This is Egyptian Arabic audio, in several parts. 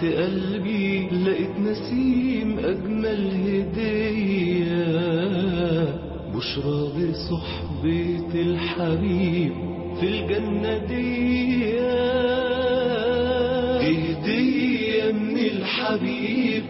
قلبي لقيت نسيم أجمل هدية بشرى بصحبة الحبيب في الجنة دي هدية من الحبيب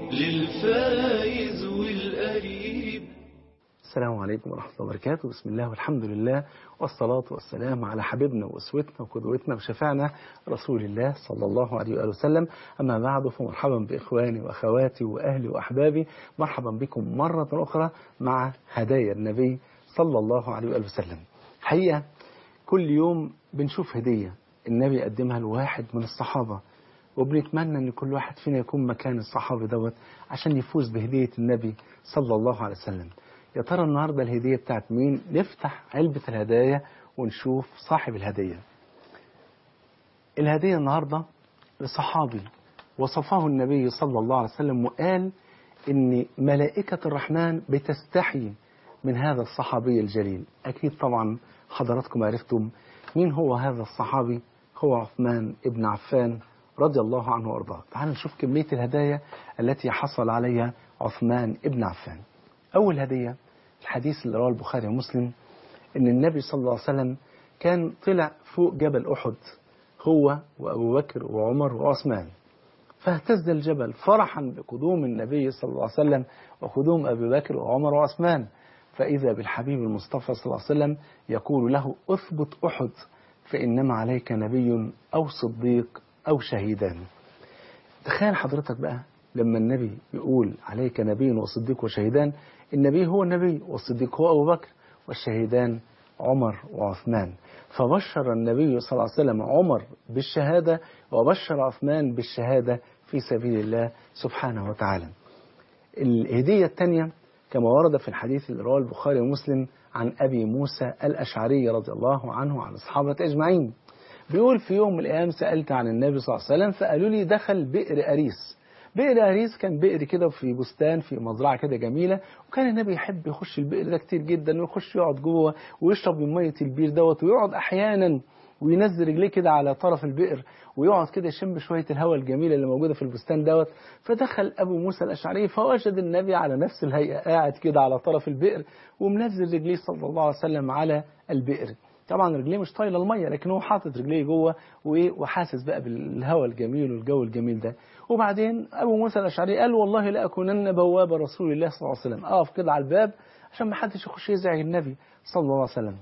للفايز والقريب السلام عليكم ورحمة الله وبركاته بسم الله والحمد لله والصلاة والسلام على حبيبنا وأسوتنا وقدوتنا وشفعنا رسول الله صلى الله عليه وآله وسلم أما بعد فمرحبا بإخواني وأخواتي وأهلي وأحبابي مرحبا بكم مرة أخرى مع هدايا النبي صلى الله عليه وآله وسلم حقيقة كل يوم بنشوف هدية النبي يقدمها لواحد من الصحابة وبنتمنى ان كل واحد فينا يكون مكان الصحابي دوت عشان يفوز بهدية النبي صلى الله عليه وسلم يا ترى النهاردة الهدية بتاعت مين نفتح علبة الهدايا ونشوف صاحب الهدية الهدية النهاردة لصحابي وصفه النبي صلى الله عليه وسلم وقال ان ملائكة الرحمن بتستحي من هذا الصحابي الجليل أكيد طبعا حضراتكم عرفتم مين هو هذا الصحابي هو عثمان ابن عفان رضي الله عنه وارضاه تعالوا نشوف كمية الهدايا التي حصل عليها عثمان ابن عفان أول هدية الحديث اللي رواه البخاري ومسلم إن النبي صلى الله عليه وسلم كان طلع فوق جبل أحد هو وأبو بكر وعمر وعثمان فاهتز الجبل فرحا بقدوم النبي صلى الله عليه وسلم وقدوم أبي بكر وعمر وعثمان فإذا بالحبيب المصطفى صلى الله عليه وسلم يقول له أثبت أحد فإنما عليك نبي أو صديق أو شهيدان تخيل حضرتك بقى لما النبي يقول عليك نبي وصديق وشهيدان النبي هو النبي والصديق هو أبو بكر والشهيدان عمر وعثمان فبشر النبي صلى الله عليه وسلم عمر بالشهادة وبشر عثمان بالشهادة في سبيل الله سبحانه وتعالى الهدية الثانية كما ورد في الحديث اللي رواه البخاري ومسلم عن أبي موسى الأشعري رضي الله عنه وعن الصحابة أجمعين بيقول في يوم من الأيام سألت عن النبي صلى الله عليه وسلم فقالوا لي دخل بئر أريس بئر أريس كان بئر كده في بستان في مزرعة كده جميلة وكان النبي يحب يخش البئر ده كتير جدا ويخش يقعد جوه ويشرب من مية البير دوت ويقعد أحيانا وينزل رجليه كده على طرف البئر ويقعد كده يشم شوية الهواء الجميلة اللي موجودة في البستان دوت فدخل أبو موسى الأشعري فوجد النبي على نفس الهيئة قاعد كده على طرف البئر ومنزل رجليه صلى الله عليه وسلم على البئر طبعا رجليه مش طايله الميه لكن هو حاطط رجليه جوه وحاسس بقى بالهواء الجميل والجو الجميل ده وبعدين ابو موسى الاشعري قال والله لا اكونن بواب رسول الله صلى الله عليه وسلم اقف كده على الباب عشان ما حدش يخش يزعج النبي صلى الله عليه وسلم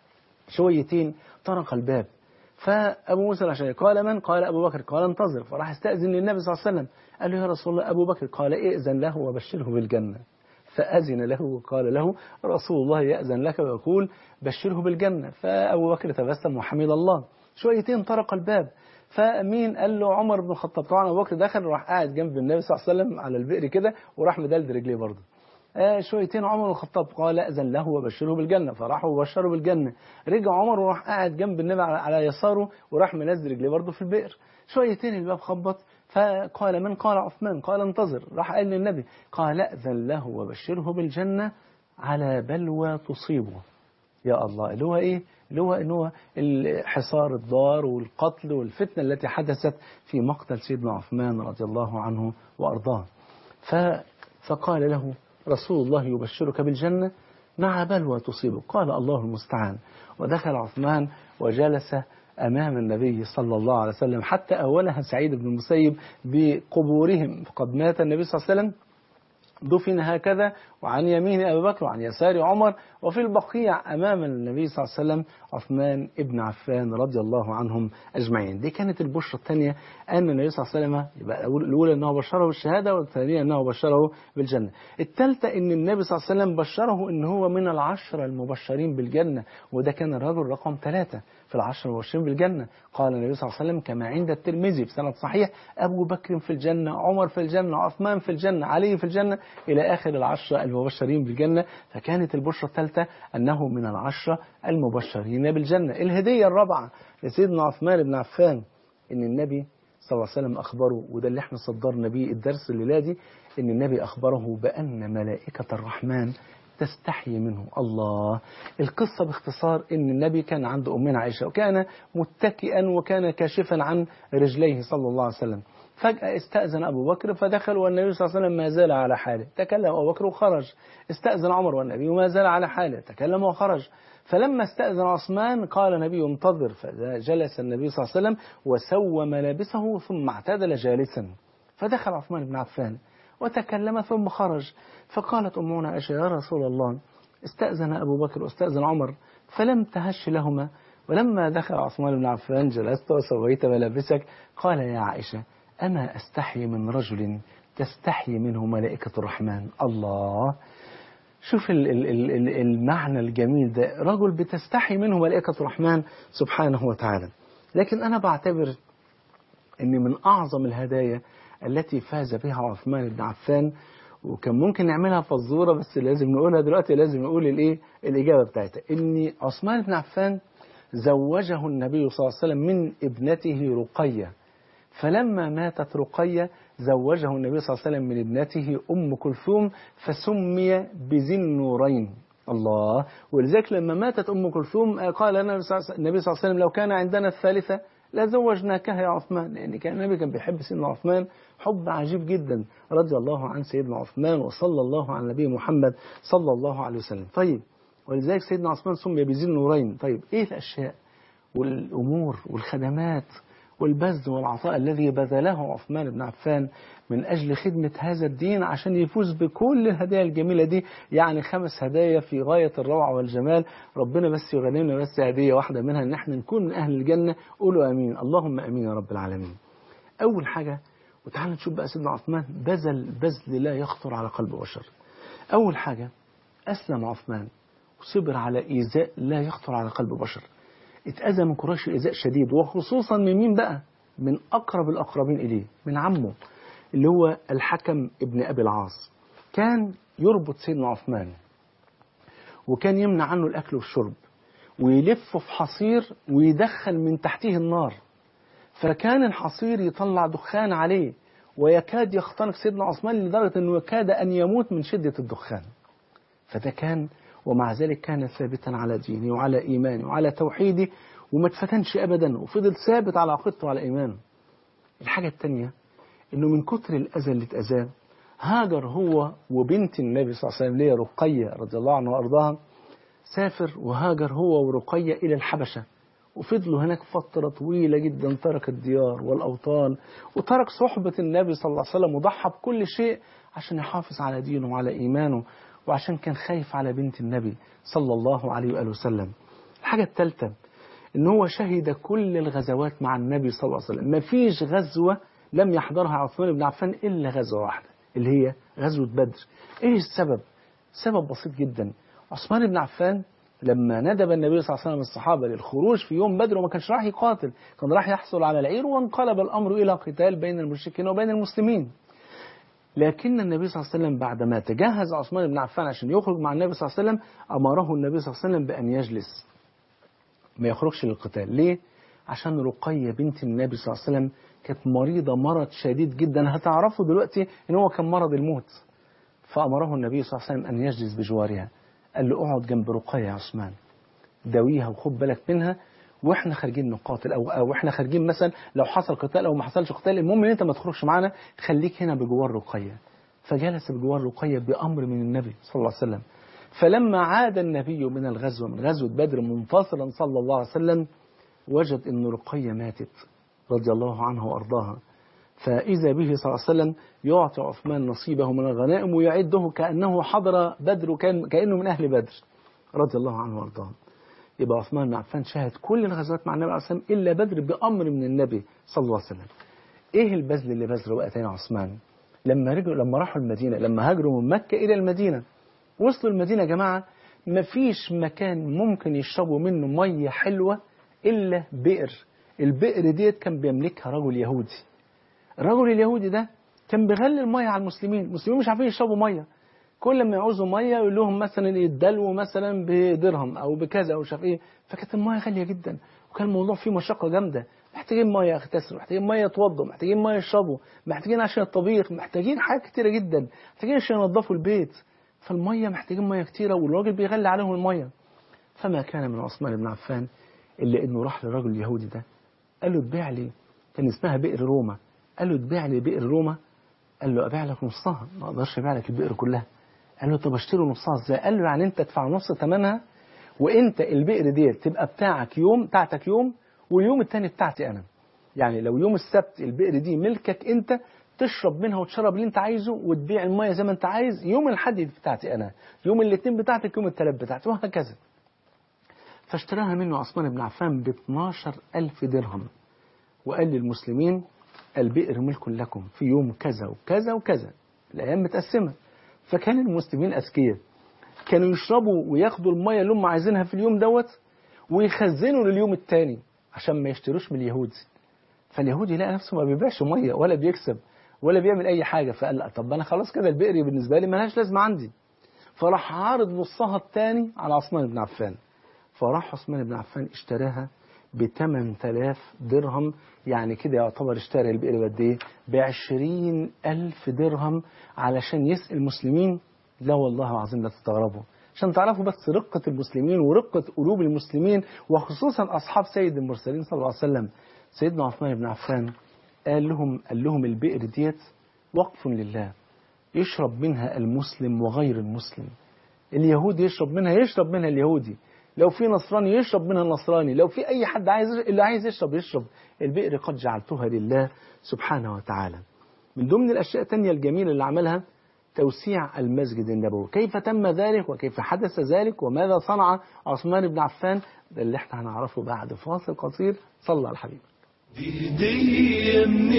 شويتين طرق الباب فابو موسى الاشعري قال من قال ابو بكر قال انتظر فراح استاذن للنبي صلى الله عليه وسلم قال له يا رسول الله ابو بكر قال ائذن له وبشره بالجنه فأذن له وقال له رسول الله يأذن لك ويقول بشره بالجنة فأبو بكر تبسم وحمد الله شويتين طرق الباب فمين قال له عمر بن الخطاب طبعا أبو بكر دخل وراح قاعد جنب النبي صلى الله عليه وسلم على البئر كده وراح مدلد رجليه برضه آه شويتين عمر بن الخطاب قال أذن له وبشره بالجنة فراحوا وبشروا بالجنة رجع عمر وراح قاعد جنب النبي على يساره وراح منزل رجليه برضه في البئر شويتين الباب خبط فقال من قال عثمان قال انتظر راح قال للنبي قال أذن له وبشره بالجنة على بلوى تصيبه يا الله اللي هو إيه اللي هو إن هو الحصار الدار والقتل والفتنة التي حدثت في مقتل سيدنا عثمان رضي الله عنه وأرضاه فقال له رسول الله يبشرك بالجنة مع بلوى تصيبه قال الله المستعان ودخل عثمان وجلس أمام النبي صلى الله عليه وسلم حتى أولها سعيد بن المسيب بقبورهم فقد مات النبي صلى الله عليه وسلم دفن هكذا وعن يمين أبي بكر وعن يسار عمر وفي البقيع أمام النبي صلى الله عليه وسلم عثمان ابن عفان رضي الله عنهم أجمعين دي كانت البشرة الثانية أن النبي صلى الله عليه وسلم يبقى الأولى أنه بشره بالشهادة والثانية أنه بشره بالجنة الثالثة أن النبي صلى الله عليه وسلم بشره أن هو من العشرة المبشرين بالجنة وده كان الرجل رقم ثلاثة في العشرة المبشرين بالجنة قال النبي صلى الله عليه وسلم كما عند الترمذي بسند صحيح أبو بكر في الجنة عمر في الجنة عثمان في الجنة علي في الجنة إلى آخر العشرة المبشرين بالجنة فكانت البشرة الثالثة أنه من العشرة المبشرين بالجنة الهدية الرابعة لسيدنا عثمان بن عفان إن النبي صلى الله عليه وسلم أخبره وده اللي احنا صدرنا بيه الدرس الليلة دي إن النبي أخبره بأن ملائكة الرحمن تستحي منه الله القصة باختصار ان النبي كان عند أمنا عائشة وكان متكئا وكان كاشفا عن رجليه صلى الله عليه وسلم فجأة استأذن أبو بكر فدخل والنبي صلى الله عليه وسلم ما زال على حاله تكلم أبو بكر وخرج استأذن عمر والنبي وما زال على حاله تكلم وخرج فلما استأذن عثمان قال النبي انتظر فجلس النبي صلى الله عليه وسلم وسوى ملابسه ثم اعتدل جالسا فدخل عثمان بن عفان وتكلم ثم خرج فقالت أمنا عائشة يا رسول الله استأذن أبو بكر واستأذن عمر فلم تهش لهما ولما دخل عثمان بن عفان جلست وسويت ملابسك قال يا عائشة أما أستحي من رجل تستحي منه ملائكة الرحمن الله شوف ال ال ال ال المعنى الجميل ده رجل بتستحي منه ملائكة الرحمن سبحانه وتعالى لكن أنا بعتبر أن من أعظم الهدايا التي فاز بها عثمان بن عفان وكان ممكن نعملها فزورة بس لازم نقولها دلوقتي لازم نقول الايه الإجابة بتاعتها إن عثمان بن عفان زوجه النبي صلى الله عليه وسلم من ابنته رقية فلما ماتت رقية زوجه النبي صلى الله عليه وسلم من ابنته أم كلثوم فسمي بذي النورين الله ولذلك لما ماتت أم كلثوم قال النبي صلى الله عليه وسلم لو كان عندنا الثالثة لزوجناكها يا عثمان لأن كان النبي كان بيحب سيدنا عثمان حب عجيب جدا رضي الله عن سيدنا عثمان وصلى الله على النبي محمد صلى الله عليه وسلم طيب ولذلك سيدنا عثمان سمي بذي النورين طيب إيه الأشياء والأمور والخدمات والبذل والعطاء الذي بذله عثمان بن عفان من أجل خدمة هذا الدين عشان يفوز بكل الهدايا الجميلة دي يعني خمس هدايا في غاية الروعة والجمال ربنا بس يغنمنا بس هدية واحدة منها ان احنا نكون من أهل الجنة قولوا أمين اللهم أمين يا رب العالمين أول حاجة وتعالوا نشوف بقى سيدنا عثمان بذل بذل لا يخطر على قلب بشر أول حاجة أسلم عثمان وصبر على إيذاء لا يخطر على قلب بشر اتأذى من قريش إيذاء شديد وخصوصا من مين بقى من أقرب الأقربين إليه من عمه اللي هو الحكم ابن أبي العاص كان يربط سيدنا عثمان وكان يمنع عنه الأكل والشرب ويلفه في حصير ويدخل من تحته النار فكان الحصير يطلع دخان عليه ويكاد يختنق سيدنا عثمان لدرجة أنه يكاد أن يموت من شدة الدخان فده كان ومع ذلك كان ثابتا على دينه وعلى إيمانه وعلى توحيده وما اتفتنش أبدا وفضل ثابت على عقيدته وعلى إيمانه الحاجة الثانية أنه من كتر الأذى اللي اتأذاه هاجر هو وبنت النبي صلى الله عليه وسلم اللي هي رقية رضي الله عنها وأرضاها سافر وهاجر هو ورقية إلى الحبشة وفضلوا هناك فترة طويلة جدا ترك الديار والأوطان وترك صحبة النبي صلى الله عليه وسلم وضحى بكل شيء عشان يحافظ على دينه وعلى إيمانه وعشان كان خايف على بنت النبي صلى الله عليه وآله وسلم الحاجة الثالثة ان هو شهد كل الغزوات مع النبي صلى الله عليه وسلم ما فيش غزوة لم يحضرها عثمان بن عفان إلا غزوة واحدة اللي هي غزوة بدر ايه السبب سبب بسيط جدا عثمان بن عفان لما ندب النبي صلى الله عليه وسلم الصحابة للخروج في يوم بدر وما كانش راح يقاتل كان راح يحصل على العير وانقلب الأمر إلى قتال بين المشركين وبين المسلمين لكن النبي صلى الله عليه وسلم بعدما تجهز عثمان بن عفان عشان يخرج مع النبي صلى الله عليه وسلم أمره النبي صلى الله عليه وسلم بأن يجلس ما يخرجش للقتال ليه؟ عشان رقية بنت النبي صلى الله عليه وسلم كانت مريضة مرض شديد جدا هتعرفوا دلوقتي ان هو كان مرض الموت فأمره النبي صلى الله عليه وسلم أن يجلس بجوارها قال له اقعد جنب رقية يا عثمان داويها وخد بالك منها واحنا خارجين نقاتل او او احنا خارجين مثلا لو حصل قتال او ما حصلش قتال المهم ان انت ما تخرجش معانا خليك هنا بجوار رقيه فجلس بجوار رقيه بامر من النبي صلى الله عليه وسلم فلما عاد النبي من الغزوه من غزوه بدر منفصلا صلى الله عليه وسلم وجد ان رقيه ماتت رضي الله عنها وارضاها فإذا به صلى الله عليه وسلم يعطي عثمان نصيبه من الغنائم ويعده كأنه حضر بدر وكان كأنه من أهل بدر رضي الله عنه وارضاه يبقى عثمان بن عفان شاهد كل الغزوات مع النبي عليه الصلاه والسلام الا بدر بامر من النبي صلى الله عليه وسلم. ايه البذل اللي بذله بقى تاني عثمان؟ لما رجعوا لما راحوا المدينه لما هاجروا من مكه الى المدينه وصلوا المدينه يا جماعه مفيش مكان ممكن يشربوا منه ميه حلوه الا بئر. البئر ديت كان بيملكها رجل يهودي. الرجل اليهودي ده كان بيغلي الميه على المسلمين، المسلمين مش عارفين يشربوا ميه. كل ما يعوزوا ميه يقول لهم مثلا يدلوا مثلا بدرهم او بكذا او مش عارف ايه فكانت الميه غاليه جدا وكان الموضوع فيه مشقه جامده محتاجين ميه يغتسلوا محتاجين ميه يتوضوا محتاجين ميه يشربوا محتاجين عشان الطبيخ محتاجين حاجات كتيره جدا محتاجين عشان ينظفوا البيت فالميه محتاجين ميه كتيره والراجل بيغلي عليهم الميه فما كان من عثمان بن عفان الا انه راح للرجل اليهودي ده قال له اتباع لي كان اسمها بئر روما قال له تبيع لي بئر روما قال له ابيع لك نصها ما اقدرش ابيع لك البئر كلها قال له طب اشتري نصها ازاي قال له يعني انت تدفع نص ثمنها وانت البئر ديت تبقى بتاعك يوم بتاعتك يوم واليوم الثاني بتاعتي انا يعني لو يوم السبت البئر دي ملكك انت تشرب منها وتشرب اللي انت عايزه وتبيع الميه زي ما انت عايز يوم الحد دي بتاعتي انا يوم الاثنين بتاعتك يوم الثلاث بتاعتي وهكذا فاشتراها منه عثمان بن عفان ب 12 ألف درهم وقال للمسلمين البئر ملك لكم في يوم كذا وكذا وكذا الأيام متقسمة فكان المسلمين أذكياء كانوا يشربوا وياخدوا المية اللي هم عايزينها في اليوم دوت ويخزنوا لليوم الثاني عشان ما يشتروش من اليهود فاليهودي لقى نفسه ما بيبيعش مية ولا بيكسب ولا بيعمل أي حاجة فقال لا طب أنا خلاص كده البئر بالنسبة لي ملهاش لازمة عندي فراح عارض نصها الثاني على عثمان بن عفان فراح عثمان بن عفان اشتراها ب 8000 درهم يعني كده يعتبر اشترى البئر قد ايه؟ ب 20000 درهم علشان يسقي المسلمين لا والله العظيم لا تستغربوا عشان تعرفوا بس رقة المسلمين ورقة قلوب المسلمين وخصوصا أصحاب سيد المرسلين صلى الله عليه وسلم سيدنا عثمان بن عفان قال لهم قال لهم البئر ديت وقف لله يشرب منها المسلم وغير المسلم اليهودي يشرب منها يشرب منها اليهودي لو في نصراني يشرب منها النصراني لو في أي حد عايز اللي عايز يشرب يشرب البئر قد جعلتها لله سبحانه وتعالى من ضمن الأشياء التانية الجميلة اللي عملها توسيع المسجد النبوي كيف تم ذلك وكيف حدث ذلك وماذا صنع عثمان بن عفان ده اللي احنا هنعرفه بعد فاصل قصير صلى على الحبيب دي هدية من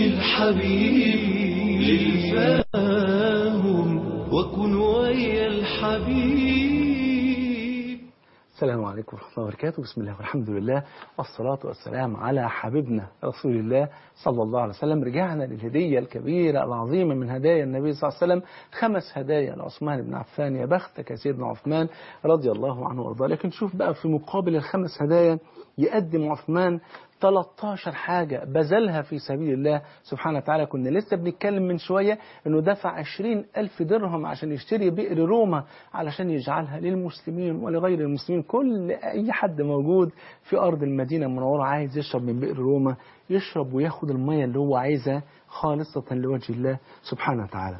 الحبيب للفاهم وكن ويا الحبيب السلام عليكم ورحمة الله وبركاته بسم الله والحمد لله والصلاة والسلام على حبيبنا رسول الله صلى الله عليه وسلم رجعنا للهدية الكبيرة العظيمة من هدايا النبي صلى الله عليه وسلم خمس هدايا لعثمان بن عفان يا بختك يا سيدنا عثمان رضي الله عنه وارضاه لكن شوف بقى في مقابل الخمس هدايا يقدم عثمان 13 حاجة بذلها في سبيل الله سبحانه وتعالى كنا لسه بنتكلم من شوية انه دفع 20 ألف درهم عشان يشتري بئر روما علشان يجعلها للمسلمين ولغير المسلمين كل أي حد موجود في أرض المدينة المنورة عايز يشرب من بئر روما يشرب وياخد المية اللي هو عايزها خالصة لوجه الله سبحانه وتعالى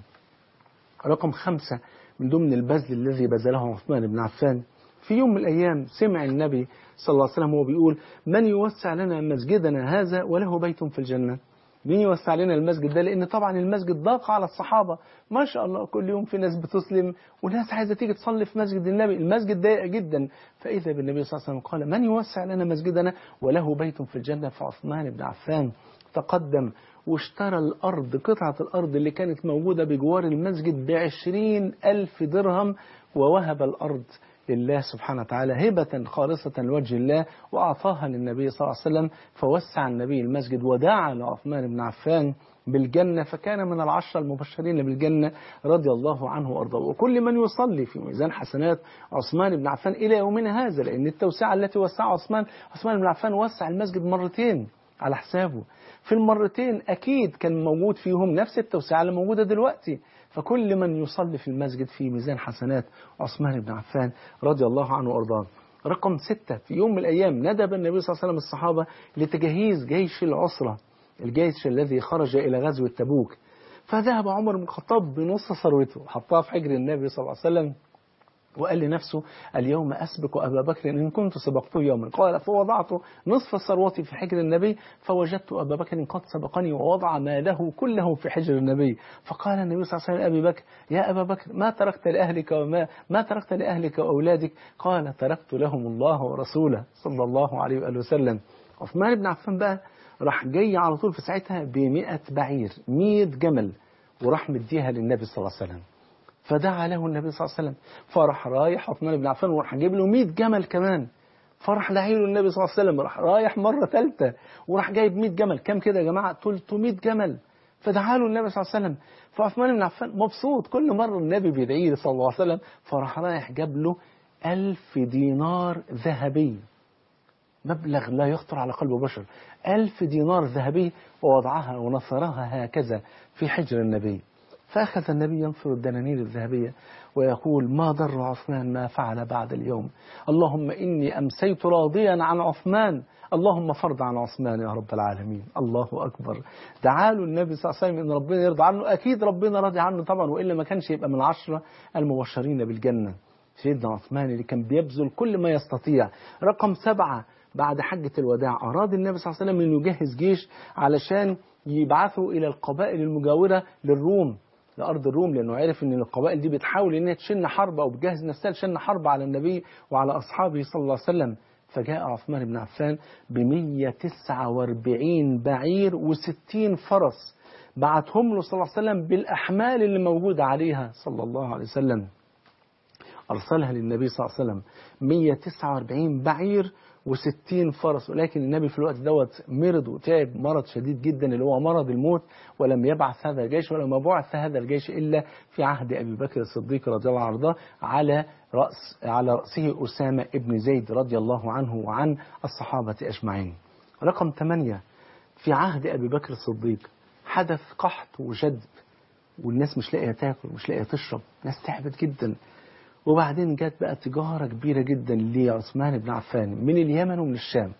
رقم خمسة من ضمن البذل الذي بذله عثمان بن عفان في يوم من الأيام سمع النبي صلى الله عليه وسلم وهو بيقول من يوسع لنا مسجدنا هذا وله بيت في الجنة مين يوسع لنا المسجد ده لأن طبعا المسجد ضاق على الصحابة ما شاء الله كل يوم في ناس بتسلم وناس عايزة تيجي تصلي في مسجد النبي المسجد ضيق جدا فإذا بالنبي صلى الله عليه وسلم قال من يوسع لنا مسجدنا وله بيت في الجنة فعثمان بن عفان تقدم واشترى الأرض قطعة الأرض اللي كانت موجودة بجوار المسجد بعشرين ألف درهم ووهب الأرض لله سبحانه وتعالى هبة خالصة لوجه الله وأعطاها للنبي صلى الله عليه وسلم فوسع النبي المسجد ودعا لعثمان بن عفان بالجنة فكان من العشرة المبشرين بالجنة رضي الله عنه وأرضاه وكل من يصلي في ميزان حسنات عثمان بن عفان إلى يومنا هذا لأن التوسعة التي وسعها عثمان عثمان بن عفان وسع المسجد مرتين على حسابه في المرتين أكيد كان موجود فيهم نفس التوسعة اللي موجودة دلوقتي فكل من يصلي في المسجد في ميزان حسنات عثمان بن عفان رضي الله عنه وأرضاه رقم ستة في يوم من الأيام ندب النبي صلى الله عليه وسلم الصحابة لتجهيز جيش العسرة الجيش الذي خرج إلى غزوة تبوك فذهب عمر بن الخطاب بنص ثروته حطها في حجر النبي صلى الله عليه وسلم وقال لنفسه اليوم أسبق أبا بكر إن كنت سبقته يوما قال فوضعت نصف ثروتي في حجر النبي فوجدت أبا بكر قد سبقني ووضع ماله كله في حجر النبي فقال النبي صلى الله عليه وسلم أبي بكر يا أبا بكر ما تركت لأهلك وما ما تركت لأهلك وأولادك قال تركت لهم الله ورسوله صلى الله عليه وآله وسلم عثمان بن عفان بقى راح جاي على طول في ساعتها ب 100 بعير 100 جمل وراح مديها للنبي صلى الله عليه وسلم فدعا له النبي صلى الله عليه وسلم فرح رايح عثمان بن عفان وراح جايب له 100 جمل كمان فرح داعي له النبي صلى الله عليه وسلم راح رايح مره ثالثه وراح جايب 100 جمل كم كده يا جماعه 300 جمل فدعا له النبي صلى الله عليه وسلم فعثمان بن عفان مبسوط كل مره النبي بيدعي له صلى الله عليه وسلم فراح رايح جاب له 1000 دينار ذهبي مبلغ لا يخطر على قلب بشر ألف دينار ذهبي ووضعها ونثرها هكذا في حجر النبي فأخذ النبي ينفر الدنانير الذهبية ويقول ما ضر عثمان ما فعل بعد اليوم اللهم إني أمسيت راضيا عن عثمان اللهم فرض عن عثمان يا رب العالمين الله أكبر تعالوا النبي صلى الله عليه وسلم إن ربنا يرضى عنه أكيد ربنا راضي عنه طبعا وإلا ما كانش يبقى من العشرة المبشرين بالجنة سيدنا عثمان اللي كان بيبذل كل ما يستطيع رقم سبعة بعد حجة الوداع أراد النبي صلى الله عليه وسلم أن يجهز جيش علشان يبعثوا إلى القبائل المجاورة للروم لأرض الروم لأنه عرف أن القبائل دي بتحاول أنها تشن حرب أو بتجهز نفسها لشن حرب على النبي وعلى أصحابه صلى الله عليه وسلم فجاء عثمان بن عفان ب 149 بعير و60 فرس بعتهم له صلى الله عليه وسلم بالأحمال اللي موجودة عليها صلى الله عليه وسلم أرسلها للنبي صلى الله عليه وسلم 149 بعير و60 فرس ولكن النبي في الوقت دوت مرض وتعب مرض شديد جدا اللي هو مرض الموت ولم يبعث هذا الجيش ولم بعث هذا الجيش إلا في عهد أبي بكر الصديق رضي الله عنه على رأس على رأسه أسامة ابن زيد رضي الله عنه وعن الصحابة أجمعين رقم 8 في عهد أبي بكر الصديق حدث قحط وجدب والناس مش لاقيه تاكل مش لاقيه تشرب ناس تعبت جدا وبعدين جت بقى تجارة كبيرة جدا لعثمان بن عفان من اليمن ومن الشام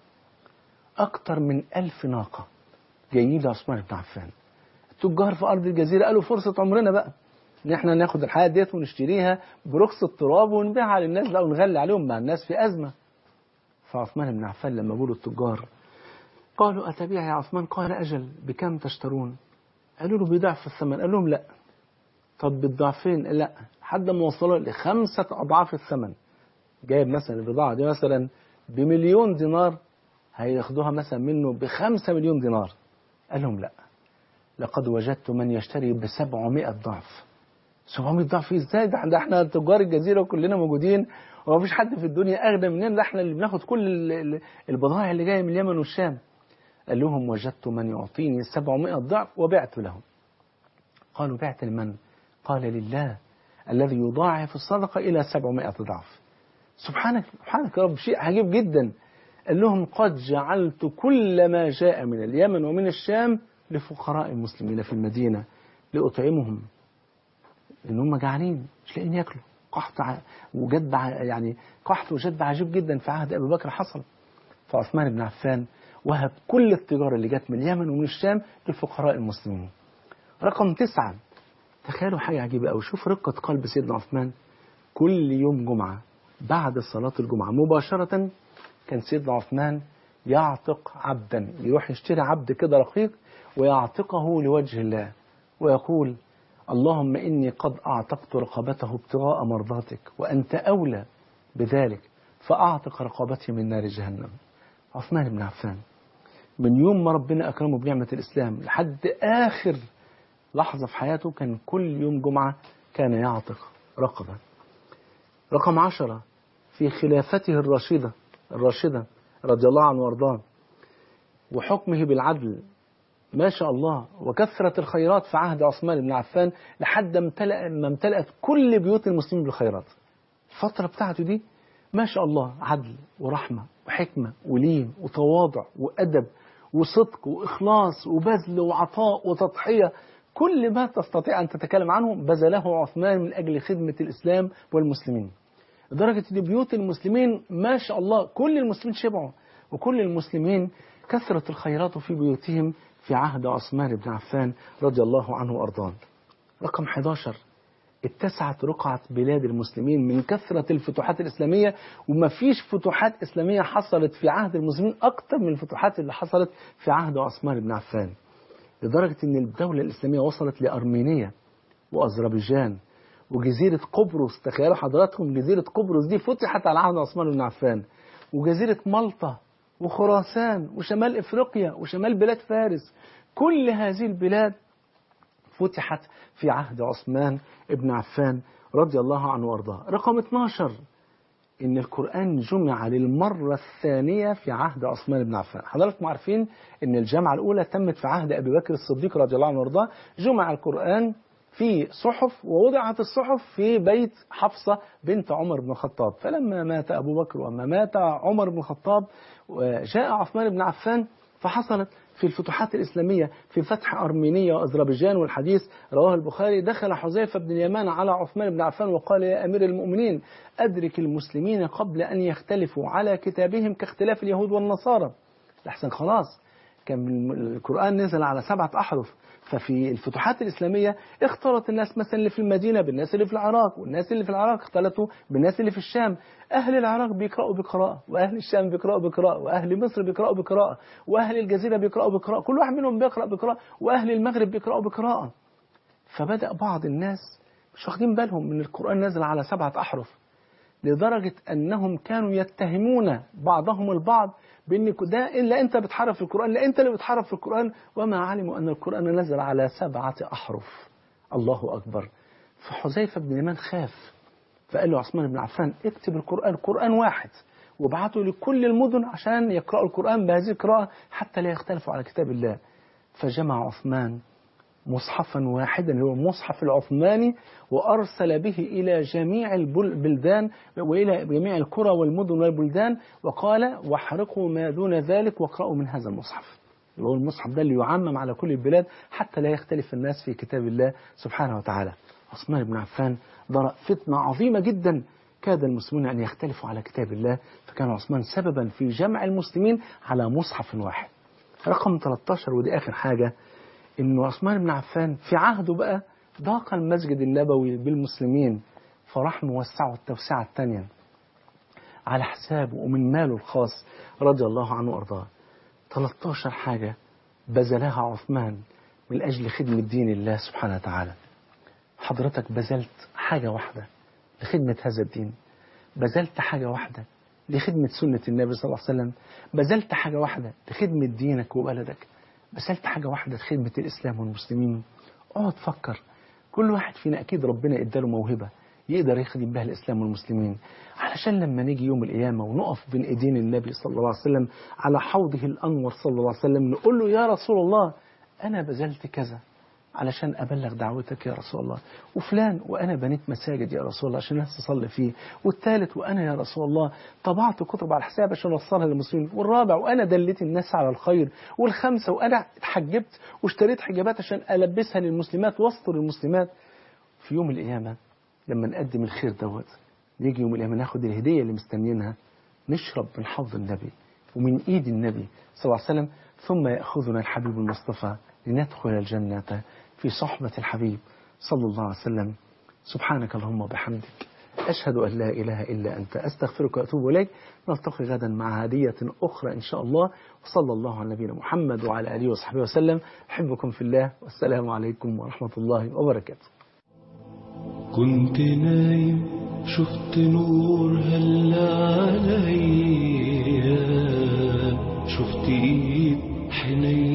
أكتر من ألف ناقة جايين لعثمان بن عفان التجار في أرض الجزيرة قالوا فرصة عمرنا بقى إن إحنا ناخد الحاجات ديت ونشتريها برخص التراب ونبيعها للناس بقى ونغلي عليهم مع الناس في أزمة فعثمان بن عفان لما جولوا التجار قالوا أتبيع يا عثمان قال أجل بكم تشترون قالوا له بضعف الثمن قال لهم لا طب بالضعفين لا لحد ما وصلوا لخمسة أضعاف الثمن جايب مثلا البضاعة دي مثلا بمليون دينار هياخدوها مثلا منه بخمسة مليون دينار قال لهم لا لقد وجدت من يشتري بسبعمائة ضعف 700 ضعف ازاي ده ده احنا تجار الجزيرة كلنا موجودين ومفيش حد في الدنيا أغنى مننا ده احنا اللي بناخد كل ال- ال- البضائع اللي جاية من اليمن والشام قال لهم وجدت من يعطيني 700 ضعف وبعت له قالوا بعت لمن قال لله الذي يضاعف الصدقة إلى 700 ضعف سبحانك سبحانك يا رب شيء عجيب جدا قال لهم قد جعلت كل ما جاء من اليمن ومن الشام لفقراء المسلمين في المدينة لأطعمهم لأن هم جعانين مش لاقيين ياكلوا قحط ع- وجدب ع- يعني قحط وجدب عجيب جدا في عهد أبي بكر حصل فعثمان بن عفان وهب كل التجارة اللي جت من اليمن ومن الشام للفقراء المسلمين رقم تسعة تخيلوا حاجة عجيبة أوي شوف رقة قلب سيدنا عثمان كل يوم جمعة بعد صلاة الجمعة مباشرة كان سيدنا عثمان يعتق عبدا يروح يشتري عبد كده رقيق ويعتقه لوجه الله ويقول اللهم إني قد أعتقت رقبته ابتغاء مرضاتك وأنت أولى بذلك فأعتق رقبتي من نار جهنم عثمان بن عفان من يوم ما ربنا أكرمه بنعمة الإسلام لحد آخر لحظة في حياته كان كل يوم جمعة كان يعتق رقبة رقم عشرة في خلافته الراشدة الراشدة رضي الله عنه وارضاه وحكمه بالعدل ما شاء الله وكثرة الخيرات في عهد عثمان بن عفان لحد ما امتلأ ما امتلأت كل بيوت المسلمين بالخيرات الفترة بتاعته دي ما شاء الله عدل ورحمة وحكمة ولين وتواضع وأدب وصدق وإخلاص وبذل وعطاء وتضحية كل ما تستطيع أن تتكلم عنه بذله عثمان من أجل خدمة الإسلام والمسلمين لدرجة أن بيوت المسلمين ما شاء الله كل المسلمين شبعوا وكل المسلمين كثرت الخيرات في بيوتهم في عهد عثمان بن عفان رضي الله عنه وأرضاه رقم 11 اتسعت رقعة بلاد المسلمين من كثرة الفتوحات الإسلامية وما فيش فتوحات إسلامية حصلت في عهد المسلمين أكثر من الفتوحات اللي حصلت في عهد عثمان بن عفان لدرجة أن الدولة الإسلامية وصلت لأرمينيا وأذربيجان وجزيرة قبرص تخيلوا حضراتكم جزيرة قبرص دي فتحت على عهد عثمان بن عفان وجزيرة مالطا وخراسان وشمال إفريقيا وشمال بلاد فارس كل هذه البلاد فتحت في عهد عثمان بن عفان رضي الله عنه وارضاه رقم 12 ان القرآن جمع للمرة الثانية في عهد عثمان بن عفان حضراتكم عارفين ان الجامعة الاولى تمت في عهد ابي بكر الصديق رضي الله عنه وارضاه جمع القرآن في صحف ووضعت الصحف في بيت حفصة بنت عمر بن الخطاب فلما مات أبو بكر وما مات عمر بن الخطاب جاء عثمان بن عفان فحصلت في الفتوحات الإسلامية في فتح أرمينيا وأذربيجان والحديث رواه البخاري دخل حذيفة بن اليمان على عثمان بن عفان وقال يا أمير المؤمنين أدرك المسلمين قبل أن يختلفوا على كتابهم كاختلاف اليهود والنصارى لحسن خلاص كان القرآن نزل على سبعة أحرف ففي الفتوحات الإسلامية اختلط الناس مثلا اللي في المدينة بالناس اللي في العراق والناس اللي في العراق اختلطوا بالناس اللي في الشام أهل العراق بيقرأوا بقراءة وأهل الشام بيقرأوا بقراءة وأهل مصر بيقرأوا بقراءة وأهل الجزيرة بيقرأوا بقراءة كل واحد منهم بيقرأ بقراءة وأهل المغرب بيقرأوا بقراءة فبدأ بعض الناس مش واخدين بالهم من القرآن نزل على سبعة أحرف لدرجة أنهم كانوا يتهمون بعضهم البعض بأن ده إلا أنت بتحرف في القرآن لا أنت اللي بتحرف في القرآن وما علموا أن القرآن نزل على سبعة أحرف الله أكبر فحذيفة بن اليمان خاف فقال له عثمان بن عفان اكتب القرآن قرآن واحد وابعته لكل المدن عشان يقرأوا القرآن بهذه القراءة حتى لا يختلفوا على كتاب الله فجمع عثمان مصحفا واحدا هو المصحف العثماني وأرسل به إلى جميع البلدان وإلى جميع القرى والمدن والبلدان وقال واحرقوا ما دون ذلك واقرأوا من هذا المصحف اللي هو المصحف ده اللي يعمم على كل البلاد حتى لا يختلف الناس في كتاب الله سبحانه وتعالى عثمان بن عفان ضرأ فتنة عظيمة جدا كاد المسلمون أن يختلفوا على كتاب الله فكان عثمان سببا في جمع المسلمين على مصحف واحد رقم 13 ودي آخر حاجة إن عثمان بن عفان في عهده بقى ضاق المسجد النبوي بالمسلمين فراح موسعه التوسعة الثانية على حسابه ومن ماله الخاص رضي الله عنه وأرضاه 13 حاجة بذلها عثمان من أجل خدمة دين الله سبحانه وتعالى حضرتك بذلت حاجة واحدة لخدمة هذا الدين بذلت حاجة واحدة لخدمة سنة النبي صلى الله عليه وسلم بذلت حاجة واحدة لخدمة دينك وبلدك بذلت حاجة واحدة لخدمة الإسلام والمسلمين اقعد فكر كل واحد فينا أكيد ربنا اداله موهبة يقدر يخدم بها الإسلام والمسلمين علشان لما نيجي يوم القيامة ونقف بين إيدين النبي صلى الله عليه وسلم على حوضه الأنور صلى الله عليه وسلم نقول له يا رسول الله أنا بذلت كذا علشان أبلغ دعوتك يا رسول الله وفلان وأنا بنيت مساجد يا رسول الله عشان الناس تصلي فيه والثالث وأنا يا رسول الله طبعت كتب على الحساب عشان أوصلها للمسلمين والرابع وأنا دليت الناس على الخير والخامسة وأنا اتحجبت واشتريت حجابات عشان ألبسها للمسلمات واستر المسلمات في يوم القيامة لما نقدم الخير دوت يجي يوم القيامة ناخد الهدية اللي مستنيينها نشرب من حوض النبي ومن إيد النبي صلى الله عليه وسلم ثم يأخذنا الحبيب المصطفى لندخل الجنة في صحبة الحبيب صلى الله عليه وسلم سبحانك اللهم وبحمدك أشهد أن لا إله إلا أنت أستغفرك وأتوب إليك نلتقي غدا مع هدية أخرى إن شاء الله وصلى الله على نبينا محمد وعلى آله وصحبه وسلم أحبكم في الله والسلام عليكم ورحمة الله وبركاته كنت نايم شفت نور هل عليا شفت ايد حنين